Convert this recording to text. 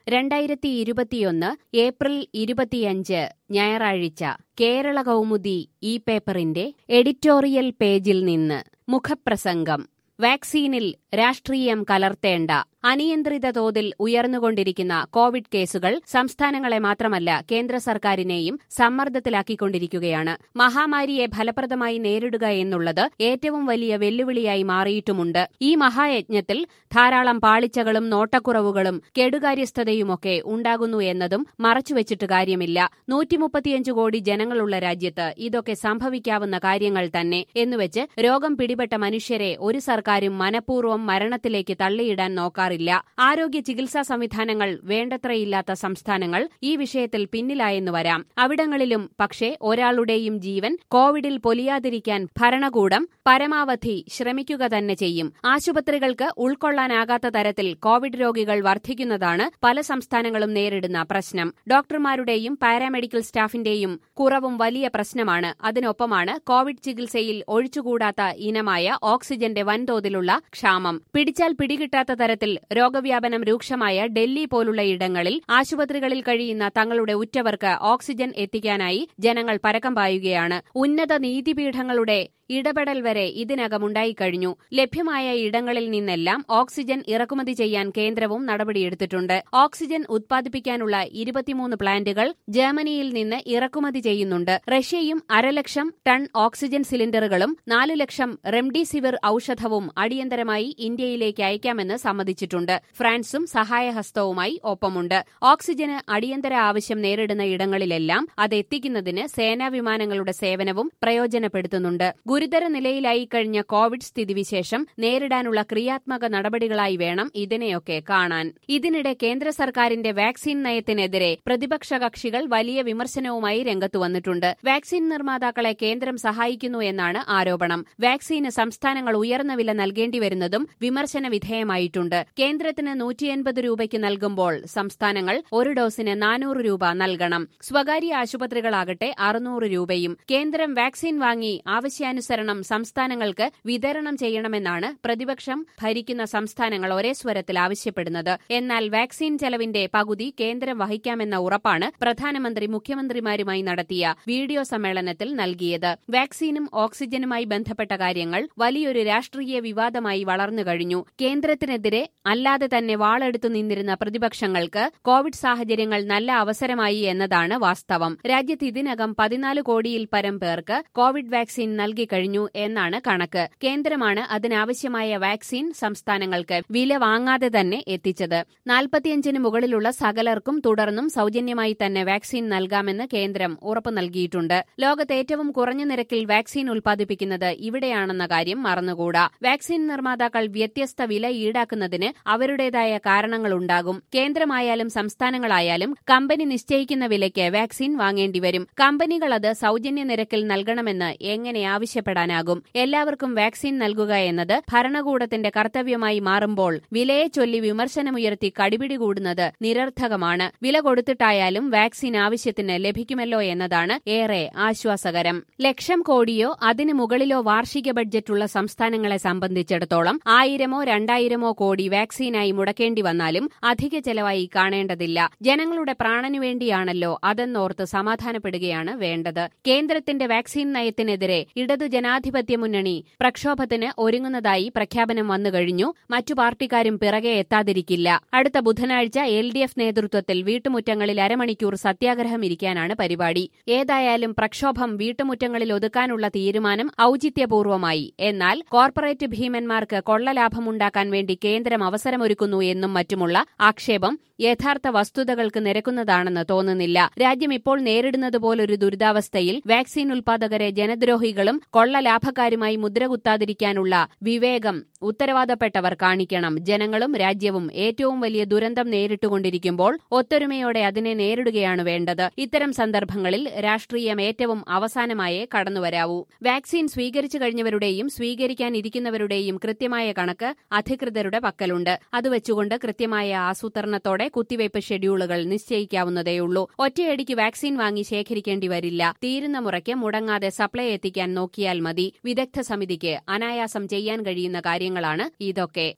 രണ്ടായിരത്തി ഇരുപത്തിയൊന്ന് ഏപ്രിൽ ഇരുപത്തിയഞ്ച് ഞായറാഴ്ച കേരള കൗമുദി ഈ പേപ്പറിന്റെ എഡിറ്റോറിയൽ പേജിൽ നിന്ന് മുഖപ്രസംഗം വാക്സിനിൽ രാഷ്ട്രീയം കലർത്തേണ്ട അനിയന്ത്രിത തോതിൽ ഉയർന്നുകൊണ്ടിരിക്കുന്ന കോവിഡ് കേസുകൾ സംസ്ഥാനങ്ങളെ മാത്രമല്ല കേന്ദ്ര സർക്കാരിനെയും സമ്മർദ്ദത്തിലാക്കിക്കൊണ്ടിരിക്കുകയാണ് മഹാമാരിയെ ഫലപ്രദമായി നേരിടുക എന്നുള്ളത് ഏറ്റവും വലിയ വെല്ലുവിളിയായി മാറിയിട്ടുമുണ്ട് ഈ മഹായജ്ഞത്തിൽ ധാരാളം പാളിച്ചകളും നോട്ടക്കുറവുകളും കെടുകാര്യസ്ഥതയുമൊക്കെ ഉണ്ടാകുന്നു എന്നതും മറച്ചുവെച്ചിട്ട് കാര്യമില്ല നൂറ്റിമുപ്പത്തിയഞ്ച് കോടി ജനങ്ങളുള്ള രാജ്യത്ത് ഇതൊക്കെ സംഭവിക്കാവുന്ന കാര്യങ്ങൾ തന്നെ എന്നുവെച്ച് രോഗം പിടിപെട്ട മനുഷ്യരെ ഒരു സർക്കാരും മനഃപൂർവ്വം മരണത്തിലേക്ക് തള്ളിയിടാൻ നോക്കാറില്ല ആരോഗ്യ ചികിത്സാ സംവിധാനങ്ങൾ വേണ്ടത്രയില്ലാത്ത സംസ്ഥാനങ്ങൾ ഈ വിഷയത്തിൽ പിന്നിലായെന്ന് വരാം അവിടങ്ങളിലും പക്ഷേ ഒരാളുടെയും ജീവൻ കോവിഡിൽ പൊലിയാതിരിക്കാൻ ഭരണകൂടം പരമാവധി ശ്രമിക്കുക തന്നെ ചെയ്യും ആശുപത്രികൾക്ക് ഉൾക്കൊള്ളാനാകാത്ത തരത്തിൽ കോവിഡ് രോഗികൾ വർദ്ധിക്കുന്നതാണ് പല സംസ്ഥാനങ്ങളും നേരിടുന്ന പ്രശ്നം ഡോക്ടർമാരുടെയും പാരാമെഡിക്കൽ സ്റ്റാഫിന്റെയും കുറവും വലിയ പ്രശ്നമാണ് അതിനൊപ്പമാണ് കോവിഡ് ചികിത്സയിൽ ഒഴിച്ചുകൂടാത്ത ഇനമായ ഓക്സിജന്റെ വൻതോതിലുള്ള ക്ഷാമം പിടിച്ചാൽ പിടികിട്ടാത്ത തരത്തിൽ രോഗവ്യാപനം രൂക്ഷമായ ഡൽഹി പോലുള്ള ഇടങ്ങളിൽ ആശുപത്രികളിൽ കഴിയുന്ന തങ്ങളുടെ ഉറ്റവർക്ക് ഓക്സിജൻ എത്തിക്കാനായി ജനങ്ങൾ പരക്കം പായുകയാണ് ഉന്നത നീതിപീഠങ്ങളുടെ ഇടപെടൽ വരെ ഇതിനകം ഉണ്ടായിക്കഴിഞ്ഞു ലഭ്യമായ ഇടങ്ങളിൽ നിന്നെല്ലാം ഓക്സിജൻ ഇറക്കുമതി ചെയ്യാൻ കേന്ദ്രവും നടപടിയെടുത്തിട്ടുണ്ട് ഓക്സിജൻ ഉത്പാദിപ്പിക്കാനുള്ള ഇരുപത്തിമൂന്ന് പ്ലാന്റുകൾ ജർമ്മനിയിൽ നിന്ന് ഇറക്കുമതി ചെയ്യുന്നുണ്ട് റഷ്യയും അരലക്ഷം ടൺ ഓക്സിജൻ സിലിണ്ടറുകളും നാലു ലക്ഷം റെംഡിസിവിർ ഔഷധവും അടിയന്തരമായി ഇന്ത്യയിലേക്ക് അയക്കാമെന്ന് സമ്മതിച്ചിട്ടുണ്ട് ഫ്രാൻസും സഹായഹസ്തവുമായി ഒപ്പമുണ്ട് ഓക്സിജന് അടിയന്തര ആവശ്യം നേരിടുന്ന ഇടങ്ങളിലെല്ലാം അത് എത്തിക്കുന്നതിന് സേനാ വിമാനങ്ങളുടെ സേവനവും പ്രയോജനപ്പെടുത്തുന്നുണ്ട് ഗുരുതര നിലയിലായി കഴിഞ്ഞ കോവിഡ് സ്ഥിതിവിശേഷം നേരിടാനുള്ള ക്രിയാത്മക നടപടികളായി വേണം ഇതിനെയൊക്കെ കാണാൻ ഇതിനിടെ കേന്ദ്ര സർക്കാരിന്റെ വാക്സിൻ നയത്തിനെതിരെ പ്രതിപക്ഷ കക്ഷികൾ വലിയ വിമർശനവുമായി രംഗത്തു വന്നിട്ടുണ്ട് വാക്സിൻ നിർമ്മാതാക്കളെ കേന്ദ്രം സഹായിക്കുന്നു എന്നാണ് ആരോപണം വാക്സിന് സംസ്ഥാനങ്ങൾ ഉയർന്ന വില നൽകേണ്ടി വരുന്നതും വിമർശന വിധേയമായിട്ടുണ്ട് കേന്ദ്രത്തിന് നൂറ്റിയെൺപത് രൂപയ്ക്ക് നൽകുമ്പോൾ സംസ്ഥാനങ്ങൾ ഒരു ഡോസിന് നാനൂറ് രൂപ നൽകണം സ്വകാര്യ ആശുപത്രികളാകട്ടെ അറുന്നൂറ് രൂപയും കേന്ദ്രം വാക്സിൻ വാങ്ങി ആവശ്യാനുസരണം സംസ്ഥാനങ്ങൾക്ക് വിതരണം ചെയ്യണമെന്നാണ് പ്രതിപക്ഷം ഭരിക്കുന്ന സംസ്ഥാനങ്ങൾ ഒരേ സ്വരത്തിൽ ആവശ്യപ്പെടുന്നത് എന്നാൽ വാക്സിൻ ചെലവിന്റെ പകുതി കേന്ദ്രം വഹിക്കാമെന്ന ഉറപ്പാണ് പ്രധാനമന്ത്രി മുഖ്യമന്ത്രിമാരുമായി നടത്തിയ വീഡിയോ സമ്മേളനത്തിൽ നൽകിയത് വാക്സിനും ഓക്സിജനുമായി ബന്ധപ്പെട്ട കാര്യങ്ങൾ വലിയൊരു രാഷ്ട്രീയ വിവാദമായി വളർന്നു കഴിഞ്ഞു കേന്ദ്രത്തിനെതിരെ അല്ലാതെ തന്നെ വാളെടുത്തു നിന്നിരുന്ന പ്രതിപക്ഷങ്ങൾക്ക് കോവിഡ് സാഹചര്യങ്ങൾ നല്ല അവസരമായി എന്നതാണ് വാസ്തവം രാജ്യത്ത് ഇതിനകം പതിനാല് കോടിയിൽ പരം പേർക്ക് കോവിഡ് വാക്സിൻ നൽകിക്കഴിഞ്ഞു എന്നാണ് കണക്ക് കേന്ദ്രമാണ് അതിനാവശ്യമായ വാക്സിൻ സംസ്ഥാനങ്ങൾക്ക് വില വാങ്ങാതെ തന്നെ എത്തിച്ചത് നാൽപ്പത്തിയഞ്ചിന് മുകളിലുള്ള സകലർക്കും തുടർന്നും സൌജന്യമായി തന്നെ വാക്സിൻ നൽകാമെന്ന് കേന്ദ്രം ഉറപ്പു നൽകിയിട്ടുണ്ട് ലോകത്ത് ഏറ്റവും കുറഞ്ഞ നിരക്കിൽ വാക്സിൻ ഉൽപ്പാദിപ്പിക്കുന്നത് ഇവിടെയാണെന്ന കാര്യം മറന്നുകൂടാ വാക്സിൻ നിർമ്മാതാക്കൾ വ്യത്യസ്ത വില ഈടാക്കുന്നതിന് അവരുടേതായ കാരണങ്ങളുണ്ടാകും കേന്ദ്രമായാലും സംസ്ഥാനങ്ങളായാലും കമ്പനി നിശ്ചയിക്കുന്ന വിലയ്ക്ക് വാക്സിൻ വാങ്ങേണ്ടിവരും കമ്പനികൾ അത് സൌജന്യ നിരക്കിൽ നൽകണമെന്ന് എങ്ങനെ ആവശ്യപ്പെടാനാകും എല്ലാവർക്കും വാക്സിൻ നൽകുക എന്നത് ഭരണകൂടത്തിന്റെ കർത്തവ്യമായി മാറുമ്പോൾ വിലയെ ചൊല്ലി വിമർശനമുയർത്തി കടിപിടി കൂടുന്നത് നിരർത്ഥകമാണ് വില കൊടുത്തിട്ടായാലും വാക്സിൻ ആവശ്യത്തിന് ലഭിക്കുമല്ലോ എന്നതാണ് ഏറെ ആശ്വാസകരം ലക്ഷം കോടിയോ അതിനു മുകളിലോ വാർഷിക ബഡ്ജറ്റുള്ള സംസ്ഥാനങ്ങളെ സംബന്ധിച്ചിടത്തോളം ആയിരമോ രണ്ടായിരമോ കോടി വാക്സിനായി മുടക്കേണ്ടി വന്നാലും അധിക ചെലവായി കാണേണ്ടതില്ല ജനങ്ങളുടെ പ്രാണനു വേണ്ടിയാണല്ലോ അതെന്നോർത്ത് സമാധാനപ്പെടുകയാണ് വേണ്ടത് കേന്ദ്രത്തിന്റെ വാക്സിൻ നയത്തിനെതിരെ ഇടതു ജനാധിപത്യ മുന്നണി പ്രക്ഷോഭത്തിന് ഒരുങ്ങുന്നതായി പ്രഖ്യാപനം വന്നുകഴിഞ്ഞു മറ്റു പാർട്ടിക്കാരും പിറകെ എത്താതിരിക്കില്ല അടുത്ത ബുധനാഴ്ച എൽ ഡി എഫ് നേതൃത്വത്തിൽ വീട്ടുമുറ്റങ്ങളിൽ അരമണിക്കൂർ സത്യാഗ്രഹം ഇരിക്കാനാണ് പരിപാടി ഏതായാലും പ്രക്ഷോഭം വീട്ടുമുറ്റങ്ങളിൽ ഒതുക്കാനുള്ള തീരുമാനം ഔചിത്യപൂർവമായി എന്നാൽ കോർപ്പറേറ്റ് ഭീമന്മാർക്ക് കൊള്ളലാഭമുണ്ടാക്കാൻ വേണ്ടി കേന്ദ്രം അവസരമൊരുക്കുന്നു എന്നും മറ്റുമുള്ള ആക്ഷേപം യഥാർത്ഥ വസ്തുതകൾക്ക് നിരക്കുന്നതാണെന്ന് തോന്നുന്നില്ല രാജ്യം ഇപ്പോൾ നേരിടുന്നത് പോലൊരു ദുരിതാവസ്ഥയിൽ വാക്സിൻ ഉൽപാദകരെ ജനദ്രോഹികളും കൊള്ളലാഭക്കാരുമായി മുദ്രകുത്താതിരിക്കാനുള്ള വിവേകം ഉത്തരവാദപ്പെട്ടവർ കാണിക്കണം ജനങ്ങളും രാജ്യവും ഏറ്റവും വലിയ ദുരന്തം നേരിട്ടുകൊണ്ടിരിക്കുമ്പോൾ ഒത്തൊരുമയോടെ അതിനെ നേരിടുകയാണ് വേണ്ടത് ഇത്തരം സന്ദർഭങ്ങളിൽ രാഷ്ട്രീയം ഏറ്റവും അവസാനമായേ കടന്നുവരാവൂ വാക്സിൻ സ്വീകരിച്ചു കഴിഞ്ഞവരുടെയും സ്വീകരിക്കാനിരിക്കുന്നവരുടെയും കൃത്യമായ കണക്ക് അധികൃതരുടെ പക്കലുണ്ട് അത് വെച്ചുകൊണ്ട് കൃത്യമായ ആസൂത്രണത്തോടെ കുത്തിവയ്പ് ഷെഡ്യൂളുകൾ നിശ്ചയിക്കാവുന്നതേയുള്ളൂ ഒറ്റയടിക്ക് വാക്സിൻ വാങ്ങി ശേഖരിക്കേണ്ടി വരില്ല തീരുന്ന മുറയ്ക്ക് മുടങ്ങാതെ സപ്ലൈ എത്തിക്കാൻ നോക്കിയാൽ മതി വിദഗ്ധ സമിതിക്ക് അനായാസം ചെയ്യാൻ കഴിയുന്ന കാര്യങ്ങളാണ് ഇതൊക്കെ